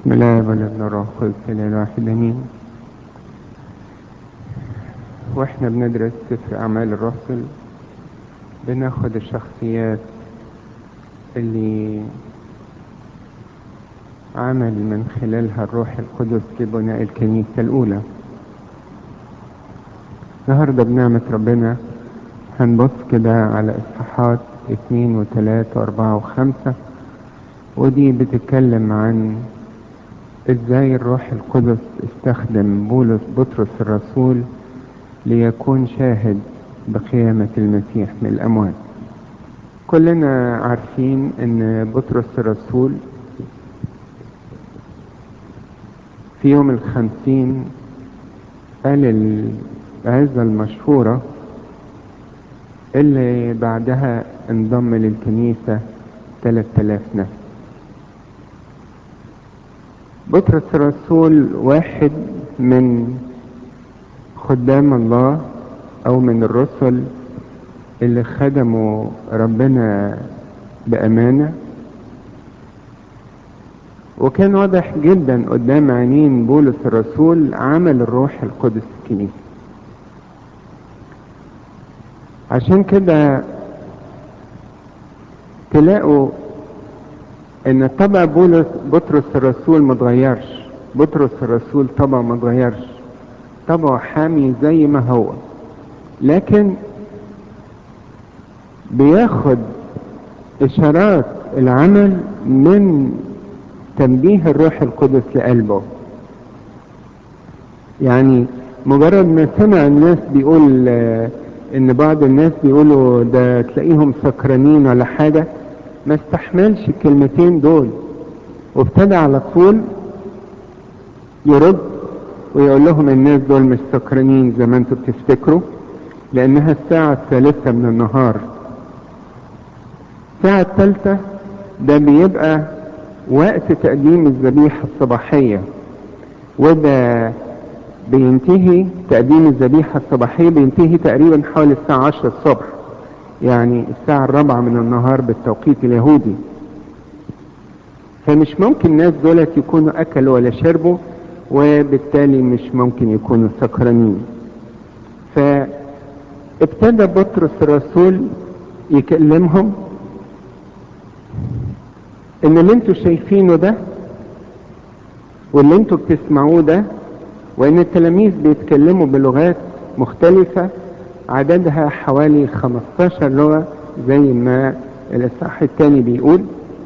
بسم الله والابن الروح القدس الواحد امين واحنا بندرس سفر اعمال الرسل بناخد الشخصيات اللي عمل من خلالها الروح القدس لبناء الكنيسة الأولى النهاردة بنعمة ربنا هنبص كده على إصحاحات اثنين وثلاثة وأربعة وخمسة ودي بتتكلم عن ازاي الروح القدس استخدم بولس بطرس الرسول ليكون شاهد بقيامة المسيح من الأموات كلنا عارفين ان بطرس الرسول في يوم الخمسين قال العزة المشهورة اللي بعدها انضم للكنيسة 3000 نفس بطرس الرسول واحد من خدام الله او من الرسل اللي خدموا ربنا بامانه وكان واضح جدا قدام عينين بولس الرسول عمل الروح القدس في الكنيسه عشان كده تلاقوا ان طبع بولس بطرس الرسول ما اتغيرش بطرس الرسول طبعه ما اتغيرش طبعه حامي زي ما هو لكن بياخد اشارات العمل من تنبيه الروح القدس لقلبه يعني مجرد ما سمع الناس بيقول ان بعض الناس بيقولوا ده تلاقيهم سكرانين ولا حاجه ما استحملش الكلمتين دول وابتدى على طول يرد ويقول لهم الناس دول مش سكرانين زي ما انتم بتفتكروا لانها الساعة الثالثة من النهار الساعة الثالثة ده بيبقى وقت تقديم الذبيحة الصباحية وده بينتهي تقديم الذبيحة الصباحية بينتهي تقريبا حوالي الساعة 10 الصبح يعني الساعة الرابعة من النهار بالتوقيت اليهودي فمش ممكن الناس دولت يكونوا أكلوا ولا شربوا وبالتالي مش ممكن يكونوا سكرانين فابتدى بطرس الرسول يكلمهم ان اللي انتوا شايفينه ده واللي انتوا بتسمعوه ده وان التلاميذ بيتكلموا بلغات مختلفة عددها حوالي 15 لغة زي ما الإصحاح الثاني بيقول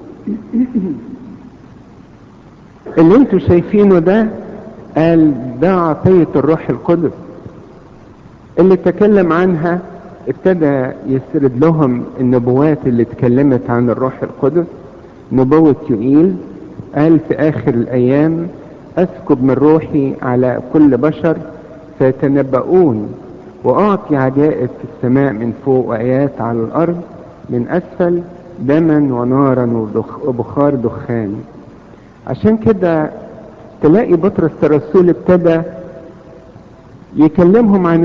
اللي انتوا شايفينه ده قال ده عطية الروح القدس اللي تكلم عنها ابتدى يسرد لهم النبوات اللي اتكلمت عن الروح القدس نبوة يوئيل قال في آخر الأيام أسكب من روحي على كل بشر فيتنبؤون وأعطي عجائب في السماء من فوق وآيات على الأرض من أسفل دما ونارا وبخار دخان عشان كده تلاقي بطرس الرسول ابتدى يكلمهم عن